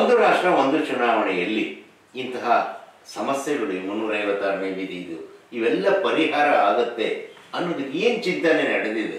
ಒಂದು ರಾಷ್ಟ್ರ ಒಂದು ಚುನಾವಣೆಯಲ್ಲಿ ಇಂತಹ ಸಮಸ್ಯೆಗಳು ಈ ಮುನ್ನೂರೈವತ್ತಾರನೇ ವಿಧಿ ಇದು ಇವೆಲ್ಲ ಪರಿಹಾರ ಆಗತ್ತೆ ಅನ್ನೋದಕ್ಕೆ ಏನು ಚಿಂತನೆ ನಡೆದಿದೆ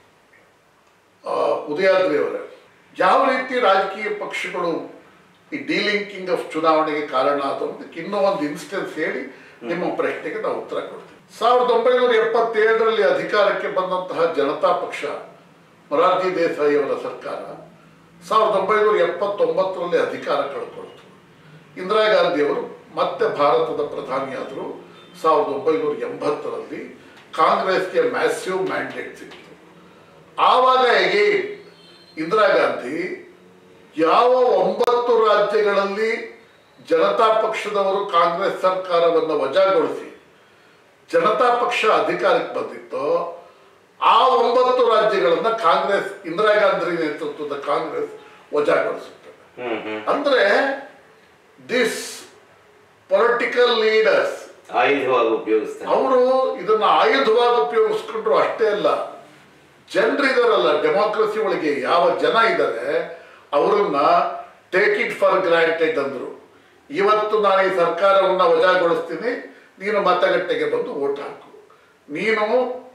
ಆ, ಉದಯಾದ್ರಿ ಅವರೇ ಯಾವ ರೀತಿ ರಾಜಕೀಯ ಪಕ್ಷಗಳು ಈ ಡಿಲಿಂಕಿಂಗ್ ಆಫ್ ಚುನಾವಣೆಗೆ ಕಾರಣ ಅದಕ್ಕೆ ಇನ್ನೂ ಒಂದು ಇನ್ಸ್ಟೆನ್ಸ್ ಹೇಳಿ ನಿಮ್ಮ ಪ್ರಶ್ನೆಗೆ ನಾವು ಉತ್ತರ ಕೊಡ್ತೀವಿ ಸಾವಿರದ ಒಂಬೈನೂರ ಎಪ್ಪತ್ತೇಳರಲ್ಲಿ ಅಧಿಕಾರಕ್ಕೆ ಬಂದಂತಹ ಜನತಾ ಪಕ್ಷ ಮೊರಾರ್ಜಿ ದೇಸಾಯಿ ಅವರ ಸರ್ಕಾರ ಸಾವಿರದ ಒಂಬೈನೂರ ಎಪ್ಪತ್ತೊಂಬತ್ತರಲ್ಲಿ ಅಧಿಕಾರ ಕಳ್ಕೊಳ್ತು ಇಂದಿರಾ ಗಾಂಧಿ ಅವರು ಮತ್ತೆ ಭಾರತದ ಪ್ರಧಾನಿಯಾದರು ಸಾವಿರದ ಒಂಬೈನೂರ ಎಂಬತ್ತರಲ್ಲಿ ಕಾಂಗ್ರೆಸ್ಗೆ ಮ್ಯಾಸಿವ್ ಮ್ಯಾಂಡೇಟ್ ಸಿಕ್ತು ಆವಾಗ ಎಗೇನ್ ಇಂದಿರಾ ಗಾಂಧಿ ಯಾವ ಒಂಬತ್ತು ರಾಜ್ಯಗಳಲ್ಲಿ ಜನತಾ ಪಕ್ಷದವರು ಕಾಂಗ್ರೆಸ್ ಸರ್ಕಾರವನ್ನು ವಜಾಗೊಳಿಸಿ ಜನತಾ ಪಕ್ಷ ಅಧಿಕಾರಕ್ಕೆ ಬಂದಿತ್ತೋ ಆ ಒಂಬತ್ತು ರಾಜ್ಯಗಳನ್ನ ಕಾಂಗ್ರೆಸ್ ಇಂದಿರಾ ಗಾಂಧಿ ನೇತೃತ್ವದ ಕಾಂಗ್ರೆಸ್ ವಜಾಗೊಳಿಸುತ್ತದೆ ಹ್ಮ್ ಹ್ಮ್ ಅಂದ್ರೆ ದಿಸ್ ಪೊಲಿಟಿಕಲ್ ಲೀಡರ್ಸ್ ಆಯುಧವಾಗಿ ಉಪಯೋಗಿಸ್ತಾರೆ ಅವರು ಇದನ್ನ ಆಯುಧವಾಗಿ ಉಪಯೋಗಿಸ್ಕೊಂಡ್ರು ಅಷ್ಟೇ ಅಲ್ಲ ಜನರಿದಾರಲ್ಲ ಡೆಮೋಕ್ರಸಿ ಒಳಗೆ ಯಾವ ಜನ ಇದ್ದಾರೆ ಅವರನ್ನ ಟೇಕ್ ಇಟ್ ಫಾರ್ ಗ್ರಾಂಟೆಡ್ ಅಂದ್ರು ಇವತ್ತು ನಾನು ಈ ಸರ್ಕಾರವನ್ನ ವಜಾಗೊಳಿಸ್ತೀನಿ ನೀನು ಮತಗಟ್ಟೆಗೆ ಬಂದು ಓಟ್ ಹಾಕು ನೀನು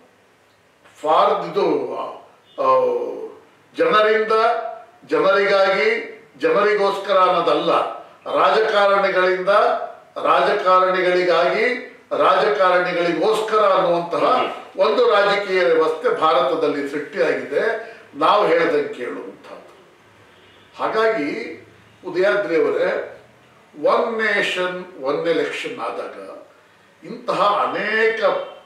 ಫಾರ್ ಇದು ಆ, ಜನರಿಂದ ಜನರಿಗಾಗಿ ಜನರಿಗೋಸ್ಕರ ಅನ್ನೋದಲ್ಲ ರಾಜಕಾರಣಿಗಳಿಂದ ರಾಜಕಾರಣಿಗಳಿಗಾಗಿ ರಾಜಕಾರಣಿಗಳಿಗೋಸ್ಕರ ಅನ್ನುವಂತಹ ಒಂದು ರಾಜಕೀಯ ವ್ಯವಸ್ಥೆ ಭಾರತದಲ್ಲಿ ಸೃಷ್ಟಿಯಾಗಿದೆ ನಾವು ಹೇಳ್ದಂಗೆ ಕೇಳುವಂಥದ್ದು ಹಾಗಾಗಿ ಉದಯಾದ್ರಿ ಅವರೇ ಒನ್ ನೇಷನ್ ಒನ್ ಎಲೆಕ್ಷನ್ ಆದಾಗ ಇಂತಹ ಅನೇಕ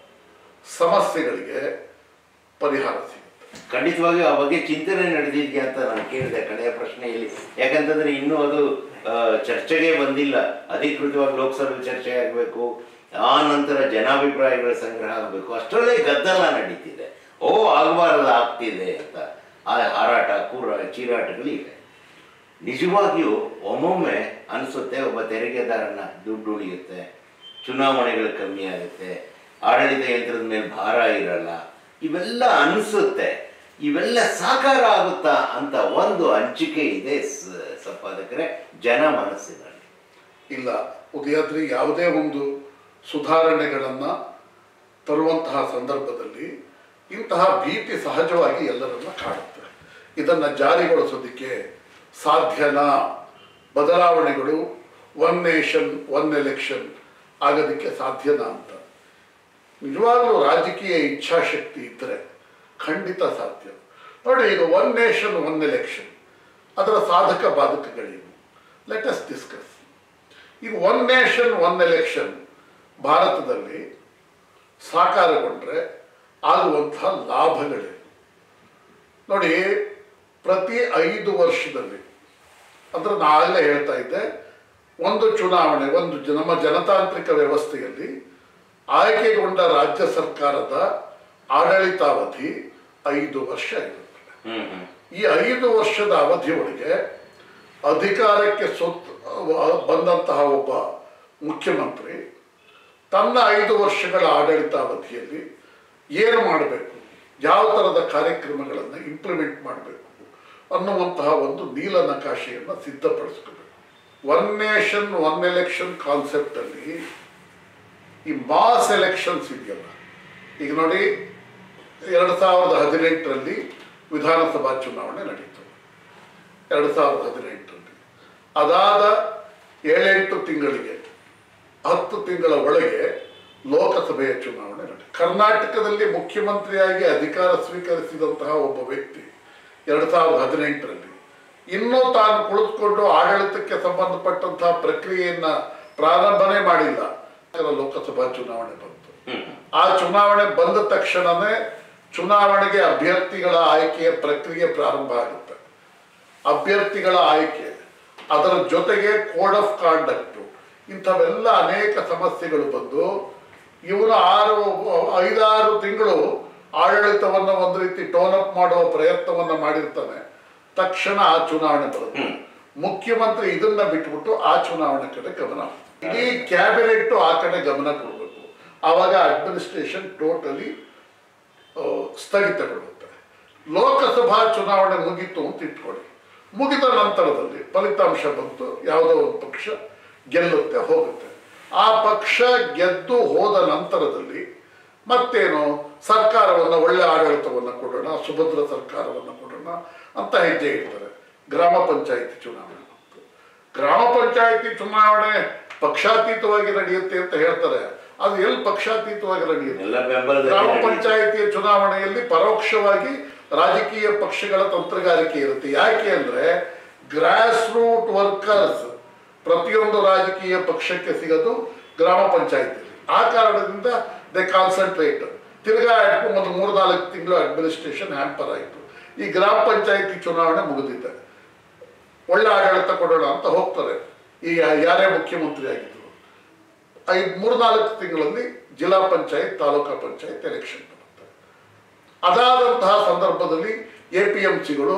ಸಮಸ್ಯೆಗಳಿಗೆ ಪರಿಹಾರ ಸಿಗುತ್ತೆ ಖಂಡಿತವಾಗಿ ಆ ಬಗ್ಗೆ ಚಿಂತನೆ ನಡೆದಿದ್ಯಾ ಅಂತ ನಾನು ಕೇಳಿದೆ ಕಡೆಯ ಪ್ರಶ್ನೆಯಲ್ಲಿ ಯಾಕಂತಂದ್ರೆ ಇನ್ನೂ ಅದು ಆ, ಚರ್ಚೆಗೆ ಬಂದಿಲ್ಲ ಅಧಿಕೃತವಾಗಿ ಲೋಕಸಭೆ ಚರ್ಚೆ ಆಗಬೇಕು ಆ ನಂತರ ಜನಾಭಿಪ್ರಾಯಗಳ ಸಂಗ್ರಹ ಆಗಬೇಕು ಅಷ್ಟರಲ್ಲೇ ಗದ್ದಲ ನಡೀತಿದೆ ಓ ಆಗಬಾರದು ಆಗ್ತಿದೆ ಅಂತ ಆ ಹಾರಾಟ ಕೂರ ಚೀರಾಟಗಳಿವೆ ನಿಜವಾಗಿಯೂ ಒಮ್ಮೊಮ್ಮೆ ಅನಿಸುತ್ತೆ ಒಬ್ಬ ತೆರಿಗೆದಾರನ ದುಡ್ಡು ಉಳಿಯುತ್ತೆ ಚುನಾವಣೆಗಳು ಕಮ್ಮಿ ಆಗುತ್ತೆ ಆಡಳಿತ ಯಂತ್ರದ ಮೇಲೆ ಭಾರ ಇರಲ್ಲ ಇವೆಲ್ಲ ಅನಿಸುತ್ತೆ ಇವೆಲ್ಲ ಸಾಕಾರ ಆಗುತ್ತಾ ಅಂತ ಒಂದು ಹಂಚಿಕೆ ಇದೆ ಸ- ಸಂಪಾದಕರೇ ಜನ ಮನಸ್ಸಿನಲ್ಲಿ ಇಲ್ಲ ಉದಯಾದ್ರಿ ಯಾವುದೇ ಒಂದು ಸುಧಾರಣೆಗಳನ್ನು ತರುವಂತಹ ಸಂದರ್ಭದಲ್ಲಿ ಇಂತಹ ಭೀತಿ ಸಹಜವಾಗಿ ಎಲ್ಲರನ್ನ ಕಾಡುತ್ತೆ ಇದನ್ನು ಜಾರಿಗೊಳಿಸೋದಕ್ಕೆ ಸಾಧ್ಯನಾ ಬದಲಾವಣೆಗಳು ಒನ್ ನೇಷನ್ ಒನ್ ಎಲೆಕ್ಷನ್ ಆಗೋದಕ್ಕೆ ಸಾಧ್ಯನಾ ಅಂತ ನಿಜವಾಗ್ಲೂ ರಾಜಕೀಯ ಇಚ್ಛಾಶಕ್ತಿ ಇದ್ದರೆ ಖಂಡಿತ ಸಾಧ್ಯ ನೋಡಿ ಈಗ ಒನ್ ನೇಷನ್ ಒನ್ ಎಲೆಕ್ಷನ್ ಅದರ ಸಾಧಕ ಬಾಧಕಗಳೇನು ಲೆಟ್ ಅಸ್ ಡಿಸ್ಕಸ್ ಈಗ ಒನ್ ನೇಷನ್ ಒನ್ ಎಲೆಕ್ಷನ್ ಭಾರತದಲ್ಲಿ ಸಾಕಾರಗೊಂಡ್ರೆ ಆಗುವಂತಹ ಲಾಭಗಳೇನು ನೋಡಿ ಪ್ರತಿ ಐದು ವರ್ಷದಲ್ಲಿ ಅಂದ್ರೆ ನಾ ಆಗಲೇ ಹೇಳ್ತಾ ಇದ್ದೆ ಒಂದು ಚುನಾವಣೆ ಒಂದು ಜ- ನಮ್ಮ ಜನತಾಂತ್ರಿಕ ವ್ಯವಸ್ಥೆಯಲ್ಲಿ ಆಯ್ಕೆಗೊಂಡ ರಾಜ್ಯ ಸರ್ಕಾರದ ಆಡಳಿತಾವಧಿ ಐದು ವರ್ಷ ಇರುತ್ತೆ ಹ್ಮ್ ಹ್ಮ್ ಈ ಐದು ವರ್ಷದ ಅವಧಿಯೊಳಗೆ ಅಧಿಕಾರಕ್ಕೆ ಸೊತ್ ಬಂದಂತಹ ಒಬ್ಬ ಮುಖ್ಯಮಂತ್ರಿ ತನ್ನ ಐದು ವರ್ಷಗಳ ಆಡಳಿತಾವಧಿಯಲ್ಲಿ ಏನು ಮಾಡಬೇಕು ಯಾವ ಥರದ ಕಾರ್ಯಕ್ರಮಗಳನ್ನು ಇಂಪ್ಲಿಮೆಂಟ್ ಮಾಡಬೇಕು ಅನ್ನುವಂತಹ ಒಂದು ನೀಲ ನಕಾಶೆಯನ್ನು ಸಿದ್ಧಪಡಿಸ್ಕೋಬೇಕು ಒನ್ ನೇಷನ್ ಒನ್ ಎಲೆಕ್ಷನ್ ಕಾನ್ಸೆಪ್ಟಲ್ಲಿ ಈ ಮಾಸ್ ಎಲೆಕ್ಷನ್ಸ್ ಇದೆಯಲ್ಲ ಈಗ ನೋಡಿ ಎರಡು ಸಾವಿರದ ಹದಿನೆಂಟರಲ್ಲಿ ವಿಧಾನಸಭಾ ಚುನಾವಣೆ ನಡೀತು ಎರಡು ಸಾವಿರದ ಹದಿನೆಂಟರಲ್ಲಿ ಅದಾದ ಏಳೆಂಟು ತಿಂಗಳಿಗೆ ಹತ್ತು ತಿಂಗಳ ಒಳಗೆ ಲೋಕಸಭೆಯ ಚುನಾವಣೆ ನಡೀತು ಕರ್ನಾಟಕದಲ್ಲಿ ಮುಖ್ಯಮಂತ್ರಿಯಾಗಿ ಅಧಿಕಾರ ಸ್ವೀಕರಿಸಿದಂತಹ ಒಬ್ಬ ವ್ಯಕ್ತಿ ಎರಡು ಸಾವಿರದ ಹದಿನೆಂಟರಲ್ಲಿ ಇನ್ನೂ ತಾನು ಕುಳಿತುಕೊಂಡು ಆಡಳಿತಕ್ಕೆ ಸಂಬಂಧಪಟ್ಟಂತಹ ಪ್ರಕ್ರಿಯೆಯನ್ನ ಪ್ರಾರಂಭನೇ ಮಾಡಿಲ್ಲ ಲೋಕಸಭಾ ಚುನಾವಣೆ ಬಂತು ಆ ಚುನಾವಣೆ ಬಂದ ತಕ್ಷಣವೇ ಚುನಾವಣೆಗೆ ಅಭ್ಯರ್ಥಿಗಳ ಆಯ್ಕೆಯ ಪ್ರಕ್ರಿಯೆ ಪ್ರಾರಂಭ ಆಗುತ್ತೆ ಅಭ್ಯರ್ಥಿಗಳ ಆಯ್ಕೆ ಅದರ ಜೊತೆಗೆ ಕೋಡ್ ಆಫ್ ಕಾಂಡಕ್ಟ್ ಇಂಥವೆಲ್ಲ ಅನೇಕ ಸಮಸ್ಯೆಗಳು ಬಂದು ಇವನು ಆರು ಐದಾರು ತಿಂಗಳು ಆಡಳಿತವನ್ನು ಒಂದು ರೀತಿ ಟೋನ್ ಅಪ್ ಮಾಡುವ ಪ್ರಯತ್ನವನ್ನ ಮಾಡಿರ್ತಾನೆ ತಕ್ಷಣ ಆ ಚುನಾವಣೆ ಬರುತ್ತೆ ಮುಖ್ಯಮಂತ್ರಿ ಇದನ್ನ ಬಿಟ್ಬಿಟ್ಟು ಆ ಚುನಾವಣೆ ಕಡೆ ಗಮನ ಹರಿಸ್ತಾರೆ. ಇಡೀ ಕ್ಯಾಬಿನೆಟ್ ಆ ಕಡೆ ಗಮನ ಕೊಡಬೇಕು ಆವಾಗ ಅಡ್ಮಿನಿಸ್ಟ್ರೇಷನ್ ಟೋಟಲಿ ಸ್ಥಗಿತಗೊಳ್ಳುತ್ತೆ ಲೋಕಸಭಾ ಚುನಾವಣೆ ಮುಗೀತು ಅಂತ ಇಟ್ಕೊಳ್ಳಿ ಮುಗಿದ ನಂತರದಲ್ಲಿ ಫಲಿತಾಂಶ ಬಂತು ಯಾವುದೋ ಒಂದು ಪಕ್ಷ ಗೆಲ್ಲುತ್ತೆ ಹೋಗುತ್ತೆ ಆ ಪಕ್ಷ ಗೆದ್ದು ಹೋದ ನಂತರದಲ್ಲಿ ಮತ್ತೇನು ಸರ್ಕಾರವನ್ನು ಒಳ್ಳೆ ಆಡಳಿತವನ್ನು ಕೊಡೋಣ ಸುಭದ್ರ ಸರ್ಕಾರವನ್ನು ಕೊಡೋಣ ಅಂತ ಹೆಜ್ಜೆ ಇಡ್ತಾರೆ ಗ್ರಾಮ ಪಂಚಾಯಿತಿ ಚುನಾವಣೆ ಬಂತು. ಗ್ರಾಮ ಪಂಚಾಯಿತಿ ಚುನಾವಣೆ ಪಕ್ಷಾತೀತವಾಗಿ ನಡೆಯುತ್ತೆ ಅಂತ ಹೇಳ್ತಾರೆ ಅದು ಎಲ್ಲಿ ಪಕ್ಷಾತೀತವಾಗಿ ನಡೆಯುತ್ತೆ ಎಲ್ಲ ಬೆಂಬಲದಲ್ಲಿ ಗ್ರಾಮ ನಡೆಯುತ್ತೆ. ಪಂಚಾಯಿತಿಯ ಚುನಾವಣೆಯಲ್ಲಿ ಪರೋಕ್ಷವಾಗಿ ರಾಜಕೀಯ ಪಕ್ಷಗಳ ತಂತ್ರಗಾರಿಕೆ ಇರುತ್ತೆ ಯಾಕೆ ಅಂದ್ರೆ ಗ್ರಾಸ್ ರೂಟ್ ವರ್ಕರ್ಸ್ ಪ್ರತಿಯೊಂದು ರಾಜಕೀಯ ಪಕ್ಷಕ್ಕೆ ಸಿಗೋದು ಗ್ರಾಮ ಪಂಚಾಯಿತಿ ಆ ಕಾರಣದಿಂದ ದೇ ಕಾನ್ಸಂಟ್ರೇಟ್ ತಿರ್ಗಾ ಒಂದು ಮೂರು ನಾಲ್ಕು ತಿಂಗಳು ಅಡ್ಮಿನಿಸ್ಟ್ರೇಷನ್ ಹ್ಯಾಂಪರ್ ಆಯಿತು ಈ ಗ್ರಾಮ ಪಂಚಾಯಿತಿ ಚುನಾವಣೆ ಮುಗಿದಿದೆ ಒಳ್ಳೆ ಆಡಳಿತ ಕೊಡೋಣ ಅಂತ ಹೋಗ್ತಾರೆ ಈಗ ಯಾರೇ ಮುಖ್ಯಮಂತ್ರಿ ಆಗಿದ್ರು ಐದು ಮೂರ್ನಾಲ್ಕು ತಿಂಗಳಲ್ಲಿ ಜಿಲ್ಲಾ ಪಂಚಾಯತ್ ತಾಲೂಕಾ ಪಂಚಾಯತ್ ಎಲೆಕ್ಷನ್ ಬರುತ್ತೆ ಅದಾದಂತಹ ಸಂದರ್ಭದಲ್ಲಿ ಎ ಪಿ ಎಂ ಸಿಗಳು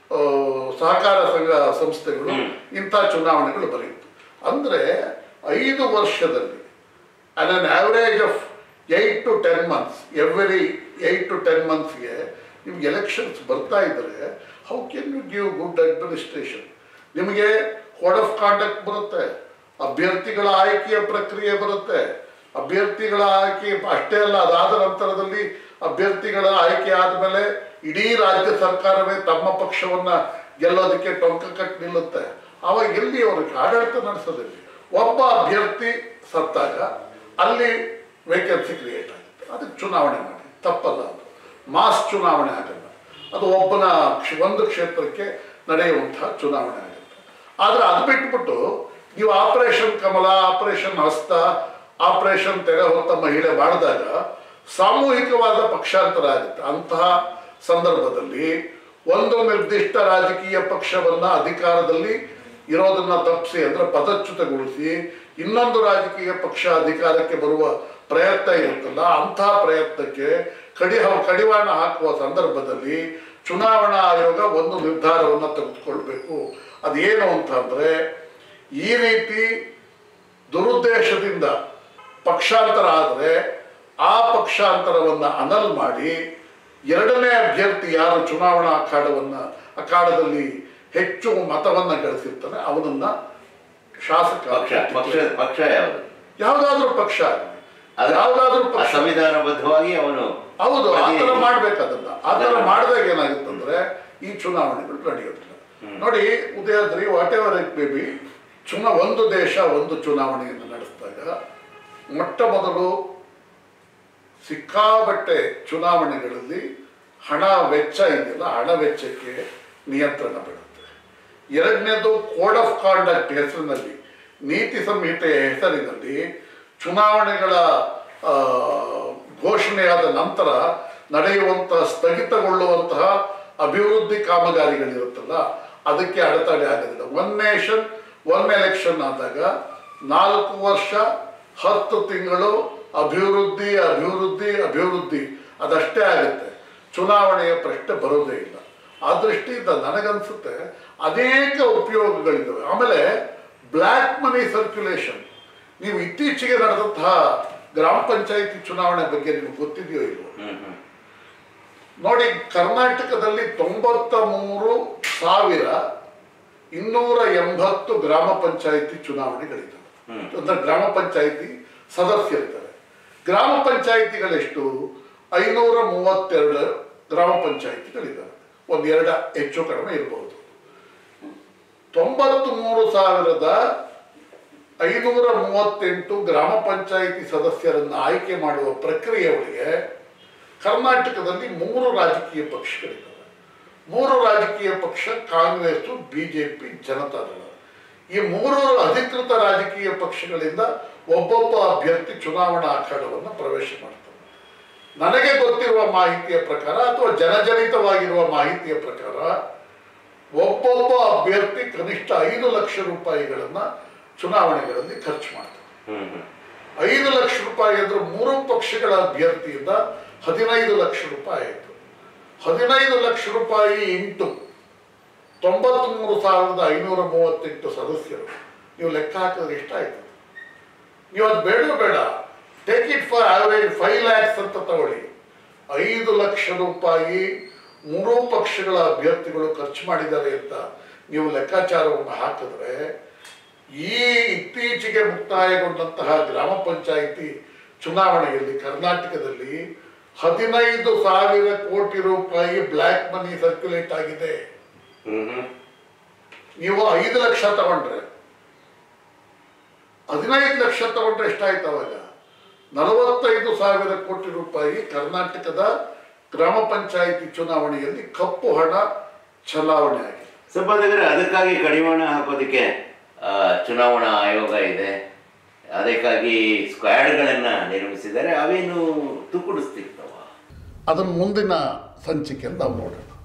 ಸಹಕಾರ ಸಂಘ ಸಂಸ್ಥೆಗಳು ಇಂಥ ಚುನಾವಣೆಗಳು ಬರೆಯಿತು ಅಂದರೆ ಐದು ವರ್ಷದಲ್ಲಿ an an average of eight to ten months every eight to ten ಮಂತ್ಸ್ಗೆ ನಿಮ್ಗೆ ಎಲೆಕ್ಷನ್ಸ್ ಬರ್ತಾ ಇದ್ದರೆ how can you give good administration ನಿಮಗೆ ಕೋಡ್ ಆಫ್ ಕಾಂಡಕ್ಟ್ ಬರುತ್ತೆ ಅಭ್ಯರ್ಥಿಗಳ ಆಯ್ಕೆಯ ಪ್ರಕ್ರಿಯೆ ಬರುತ್ತೆ ಅಭ್ಯರ್ಥಿಗಳ ಆಯ್ಕೆ ಅಷ್ಟೇ ಅಲ್ಲ ಅದಾದ ನಂತರದಲ್ಲಿ ಅಭ್ಯರ್ಥಿಗಳ ಆಯ್ಕೆ ಆದಮೇಲೆ ಇಡೀ ರಾಜ್ಯ ಸರ್ಕಾರವೇ ತಮ್ಮ ಪಕ್ಷವನ್ನ ಗೆಲ್ಲೋದಕ್ಕೆ ಟೊಂಕ ಕಟ್ಟಿ ನಿಲ್ಲುತ್ತೆ ಆವಾಗ ಎಲ್ಲಿ ಅವ್ರಿಗೆ ಆಡಳಿತ ನಡೆಸೋದಿಲ್ಲ ಒಬ್ಬ ಅಭ್ಯರ್ಥಿ ಸತ್ತಾಗ ಅಲ್ಲಿ ವೇಕೆನ್ಸಿ ಕ್ರಿಯೇಟ್ ಆಗುತ್ತೆ ಅದಕ್ಕೆ ಚುನಾವಣೆ ಮಾಡಿ ತಪ್ಪಲ್ಲ ಅದು ಮಾಸ್ ಚುನಾವಣೆ ಆಗಲ್ಲ ಅದು ಒಬ್ಬನ ಕ್ಷ- ಒಂದು ಕ್ಷೇತ್ರಕ್ಕೆ ನಡೆಯುವಂತಹ ಚುನಾವಣೆ ಆಗುತ್ತೆ ಆದರೆ ಅದು ಬಿಟ್ಬಿಟ್ಟು ನೀವು operation Kamala operation Hasta operation ತೆರೆ ಹೊತ್ತ ಮಹಿಳೆ ಮಾಡಿದಾಗ ಸಾಮೂಹಿಕವಾದ ಪಕ್ಷಾಂತರ ಆಗುತ್ತೆ ಅಂತಹ ಸಂದರ್ಭದಲ್ಲಿ ಒಂದು ನಿರ್ದಿಷ್ಟ ರಾಜಕೀಯ ಪಕ್ಷವನ್ನ ಅಧಿಕಾರದಲ್ಲಿ ಇರೋದನ್ನ ತಪ್ಪಿಸಿ ಅಂದ್ರೆ ಪದಚ್ಯುತಗೊಳಿಸಿ ಇನ್ನೊಂದು ರಾಜಕೀಯ ಪಕ್ಷ ಅಧಿಕಾರಕ್ಕೆ ಬರುವ ಪ್ರಯತ್ನ ಇರುತ್ತಲ್ಲ ಅಂತಹ ಪ್ರಯತ್ನಕ್ಕೆ ಕಡಿ ಕಡಿವಾಣ ಹಾಕುವ ಸಂದರ್ಭದಲ್ಲಿ ಚುನಾವಣಾ ಆಯೋಗ ಒಂದು ನಿರ್ಧಾರವನ್ನು ತೆಗೆದುಕೊಳ್ಬೇಕು ಅದೇನು ಅಂತಂದ್ರೆ ಈ ರೀತಿ ದುರುದ್ದೇಶದಿಂದ ಪಕ್ಷಾಂತರ ಆದರೆ ಆ ಪಕ್ಷಾಂತರವನ್ನು ಅನಲ್ ಮಾಡಿ ಎರಡನೇ ಅಭ್ಯರ್ಥಿ ಯಾರು ಚುನಾವಣಾ ಅಖಾಡವನ್ನ ಅಖಾಡದಲ್ಲಿ ಹೆಚ್ಚು ಮತವನ್ನ ಗಳಿಸಿರ್ತಾನೆ ಅವನನ್ನ ಶಾಸಕ ಪಕ್ಷ ಪಕ್ಷ ಪಕ್ಷ ಯಾವುದು ಯಾವುದಾದ್ರೂ ಪಕ್ಷ ಆಗಲಿ ಅದು- ಯಾವುದಾದ್ರೂ ಆ ಪಕ್ಷ ಸಂವಿಧಾನಬದ್ಧವಾಗಿ ಅವನು ಹೌದು ಆ ಅದೇ- ಥರ ಮಾಡ್ಬೇಕು ಅದನ್ನ ಆ ಥರ ಅದನ್ನ- ಮಾಡಿದಾಗ ಏನಾಗುತ್ತಂದ್ರೆ ಈ ಚುನಾವಣೆಗಳು ನಡೆಯೋದಿಲ್ಲ ನೋಡಿ Udayadri whatever it may be ಚುನ ಒಂದು ದೇಶ ಒಂದು ಚುನಾವಣೆಯನ್ನು ನಡೆಸಿದಾಗ ಮೊಟ್ಟ ಮೊದಲು ಸಿಕ್ಕಾಬಟ್ಟೆ ಚುನಾವಣೆಗಳಲ್ಲಿ ಹಣ ವೆಚ್ಚ ಇದೆಯಲ್ಲ ಹಣ ವೆಚ್ಚಕ್ಕೆ ನಿಯಂತ್ರಣ ಬೀಳುತ್ತೆ ಎರಡನೇದು ಕೋಡ್ ಆಫ್ ಕಾಂಡಕ್ಟ್ ಹೆಸರಿನಲ್ಲಿ ನೀತಿ ಸಂಹಿತೆಯ ಹೆಸರಿನಲ್ಲಿ ಚುನಾವಣೆಗಳ ಆ, ಘೋಷಣೆಯಾದ ನಂತರ ನಡೆಯುವಂತಹ ಸ್ಥಗಿತಗೊಳ್ಳುವಂತಹ ಅಭಿವೃದ್ಧಿ ಕಾಮಗಾರಿಗಳಿರುತ್ತಲ್ಲ ಅದಕ್ಕೆ ಅಡೆತಡೆ ಆಗೋದಿಲ್ಲ ಒನ್ ನೇಷನ್ ಒನ್ ಎಲೆಕ್ಷನ್ ಆದಾಗ ನಾಲ್ಕು ವರ್ಷ ಹತ್ತು ತಿಂಗಳು ಅಭಿವೃದ್ಧಿ ಅಭಿವೃದ್ಧಿ ಅಭಿವೃದ್ಧಿ ಅದಷ್ಟೇ ಆಗುತ್ತೆ ಚುನಾವಣೆಯ ಪ್ರಶ್ನೆ ಬರೋದೇ ಇಲ್ಲ ಆ ದೃಷ್ಟಿಯಿಂದ ನನಗನ್ಸುತ್ತೆ ಅನೇಕ ಉಪಯೋಗಗಳಿದ್ದಾವೆ ಆಮೇಲೆ ಬ್ಲ್ಯಾಕ್ ಮನಿ ಸರ್ಕ್ಯುಲೇಷನ್ ನೀವು ಇತ್ತೀಚೆಗೆ ನಡೆದಂತಹ ಗ್ರಾಮ ಪಂಚಾಯಿತಿ ಚುನಾವಣೆ ಬಗ್ಗೆ ನಿಮ್ಗೆ ಗೊತ್ತಿದೆಯೋ ಇಲ್ವೋ ಹ್ಮ್ ಹ್ಮ್ ನೋಡಿ ಕರ್ನಾಟಕದಲ್ಲಿ ತೊಂಬತ್ತ ಮೂರು ಸಾವಿರ ಇನ್ನೂರ ಎಂಬತ್ತು ಗ್ರಾಮ ಪಂಚಾಯಿತಿ ಚುನಾವಣೆಗಳಿದ್ದಾವೆ ಹ್ಮ್. ಅಂದ್ರೆ ಗ್ರಾಮ ಪಂಚಾಯಿತಿ ಸದಸ್ಯರಿದ್ದಾರೆ ಗ್ರಾಮ ಪಂಚಾಯಿತಿಗಳೆಷ್ಟು ಐನೂರ ಮೂವತ್ತೆರಡು ಗ್ರಾಮ ಪಂಚಾಯಿತಿಗಳಿದ್ದಾವೆ ಒಂದು ಎರಡ ಹೆಚ್ಚು ಕಡಿಮೆ ಇರಬಹುದು ತೊಂಬತ್ತು ಮೂರು ಸಾವಿರದ ಐನೂರ ಮೂವತ್ತೆಂಟು ಗ್ರಾಮ ಪಂಚಾಯಿತಿ ಸದಸ್ಯರನ್ನು ಆಯ್ಕೆ ಮಾಡುವ ಪ್ರಕ್ರಿಯೆಯೊಳಗೆ ಕರ್ನಾಟಕದಲ್ಲಿ ಮೂರು ರಾಜಕೀಯ ಪಕ್ಷಗಳಿದ್ದಾವೆ ಮೂರು ರಾಜಕೀಯ ಪಕ್ಷ ಕಾಂಗ್ರೆಸ್ ಬಿಜೆಪಿ ಜನತಾದಳ ಈ ಮೂರು ಅಧಿಕೃತ ರಾಜಕೀಯ ಪಕ್ಷಗಳಿಂದ ಒಬ್ಬೊಬ್ಬ ಅಭ್ಯರ್ಥಿ ಚುನಾವಣಾ ಅಖಾಡವನ್ನು ಪ್ರವೇಶ ಮಾಡ್ತಾರೆ ನನಗೆ ಗೊತ್ತಿರುವ ಮಾಹಿತಿಯ ಪ್ರಕಾರ ಅಥವಾ ಜನಜನಿತವಾಗಿರುವ ಮಾಹಿತಿಯ ಪ್ರಕಾರ ಒಬ್ಬೊಬ್ಬ ಅಭ್ಯರ್ಥಿ ಕನಿಷ್ಠ ಐದು ಲಕ್ಷ ರೂಪಾಯಿಗಳನ್ನ ಚುನಾವಣೆಗಳಲ್ಲಿ ಖರ್ಚು ಮಾಡ್ತಾರೆ ಹ್ಮ್ ಹ್ಮ್ ಐದು ಲಕ್ಷ ರೂಪಾಯಿ ಅಂದ್ರೆ ಮೂರು ಪಕ್ಷಗಳ ಅಭ್ಯರ್ಥಿಯಿಂದ ಹದಿನೈದು ಲಕ್ಷ ರೂಪಾಯಿ ಆಯಿತು ಹದಿನೈದು ಲಕ್ಷ ರೂಪಾಯಿ ಇಂಟು ತೊಂಬತ್ಮೂರು ಸಾವಿರದ ಐನೂರ ಮೂವತ್ತೆಂಟು ಸದಸ್ಯರು ನೀವು ಲೆಕ್ಕ ಹಾಕಿದ್ರೆ ಎಷ್ಟಾಯ್ತು ನೀವು ಅದು ಬೇಡ ಬೇಡ take it for average five lakhs ಅಂತ ತಗೊಳ್ಳಿ ಐದು ಲಕ್ಷ ರೂಪಾಯಿ ಮೂರೂ ಪಕ್ಷಗಳ ಅಭ್ಯರ್ಥಿಗಳು ಖರ್ಚು ಮಾಡಿದ್ದಾರೆ ಅಂತ ನೀವು ಲೆಕ್ಕಾಚಾರವನ್ನು ಹಾಕಿದ್ರೆ ಈ ಇತ್ತೀಚೆಗೆ ಮುಕ್ತಾಯಗೊಂಡಂತಹ ಗ್ರಾಮ ಪಂಚಾಯಿತಿ ಚುನಾವಣೆಯಲ್ಲಿ ಕರ್ನಾಟಕದಲ್ಲಿ ಹದಿನೈದು ಸಾವಿರ ಕೋಟಿ ರೂಪಾಯಿ ಬ್ಲ್ಯಾಕ್ ಮನಿ ಸರ್ಕ್ಯುಲೇಟ್ ಆಗಿದೆ ಹ್ಮ್ ಹ್ಮ್ ನೀವು ಐದು ಲಕ್ಷ ತಗೊಂಡ್ರೆ ಹದಿನೈದು ಲಕ್ಷ ತಗೊಂಡ್ರೆ ಎಷ್ಟಾಯ್ತು ಅವಾಗ ನಲವತ್ತೈದು ಸಾವಿರ ಕೋಟಿ ರೂಪಾಯಿ ಕರ್ನಾಟಕದ ಗ್ರಾಮ ಪಂಚಾಯಿತಿ ಚುನಾವಣೆಯಲ್ಲಿ ಕಪ್ಪು ಹಣ ಚಲಾವಣೆ ಆಗಿದೆ ಸಂಪಾದಕರೇ ಅದಕ್ಕಾಗಿ ಕಡಿವಾಣ ಹಾಕೋದಕ್ಕೆ ಆ, ಚುನಾವಣಾ ಆಯೋಗ ಇದೆ ಅದಕ್ಕಾಗಿ ಸ್ಕ್ವಾಡ್ಗಳನ್ನು ನಿರ್ಮಿಸಿದ್ದಾರೆ ಅವೇನು ತುಕುಡಿಸ್ತಿರ್ತವ ಅದನ್ನು ಮುಂದಿನ ಸಂಚಿಕೆಯಲ್ಲಿ ನಾವು ನೋಡೋಣ